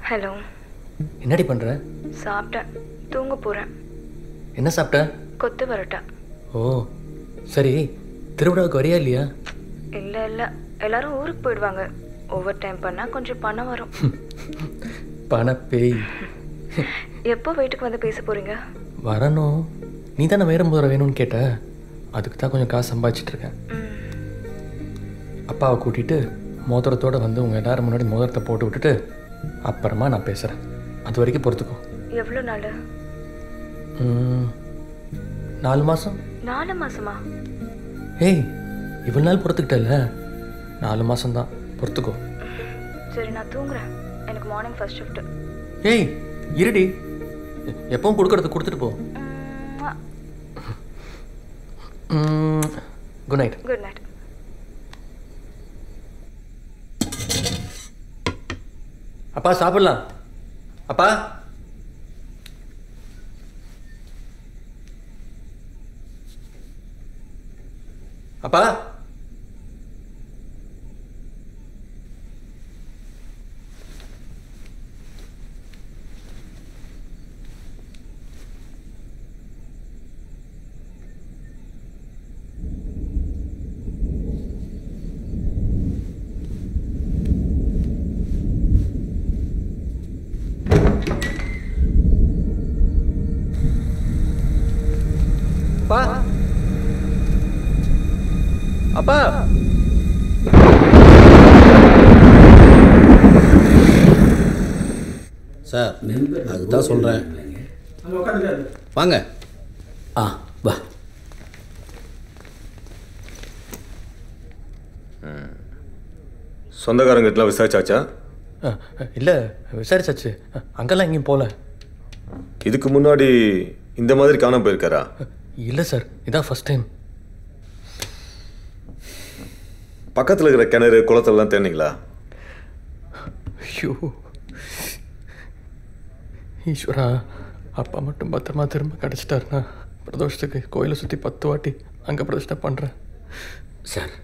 hello என்னடி பண்ணுற சாப்பிட்டேன் தூங்க போகிறேன் என்ன சாப்பிட்ட கொத்து பரோட்டா ஓ சரி திருவிழாவுக்கு வரியா இல்லையா இல்லை இல்லை எல்லாரும் ஊருக்கு போயிடுவாங்க ஓவர் டைம் பண்ணால் கொஞ்சம் பணம் வரும் பண பேய் எப்போ வீட்டுக்கு வந்து பேச போகிறீங்க வரணும் நீ தானே வேற முதல்ல வேணும்னு கேட்ட அதுக்கு தான் கொஞ்சம் காசு சம்பாதிச்சிட்டு இருக்கேன் அப்பாவை கூட்டிட்டு மோதிரத்தோட வந்து உங்கள் எல்லாரும் முன்னாடி மோதிரத்தை போட்டு விட்டுட்டு அப்புறமா நான் பேசுகிறேன் அது வரைக்கும் பொறுத்துக்கோ எவ்வளோ நாள் ம், நாலு மாதம் நாலு மாசமா ஏய் இவ்வளோ நாள் பொறுத்துக்கிட்டல நாலு மாதம்தான் பொறுத்துக்கோ சரி நான் தூங்குறேன் எனக்கு மார்னிங் ஃபர்ஸ்ட் ஷிஃப்ட் ஏய் இருடி எ- எப்பவும் கொடுக்கறது கொடுத்துட்டு போ குட் நைட் குட் நைட் அப்பா சாப்பிடலாம் அப்பா அப்பா அப்பா அப்பா சார் அதுதான் சொல்கிறேன் வாங்க ஆ வா சொந்தக்காரங்கிட்டலாம் விசாரிச்சாச்சா இல்லை விசாரிச்சாச்சு அங்கெல்லாம் எங்கேயும் போகல இதுக்கு முன்னாடி இந்த மாதிரி காணாம போயிருக்காரா இல்லை சார் இதான் ஃபர்ஸ்ட் டைம் பக்கத்தில் இருக்கிற கிணறு குளத்தெல்லாம் தேர்னீங்களா ஐயோ ஈஸ்வரா அப்பா மட்டும் பத்திரமா திரும்ப கிடச்சிட்டாருன்னா பிரதோஷத்துக்கு கோயிலை சுற்றி பத்து வாட்டி அங்கே பிரதிஷ்டை பண்ணுறேன் சார்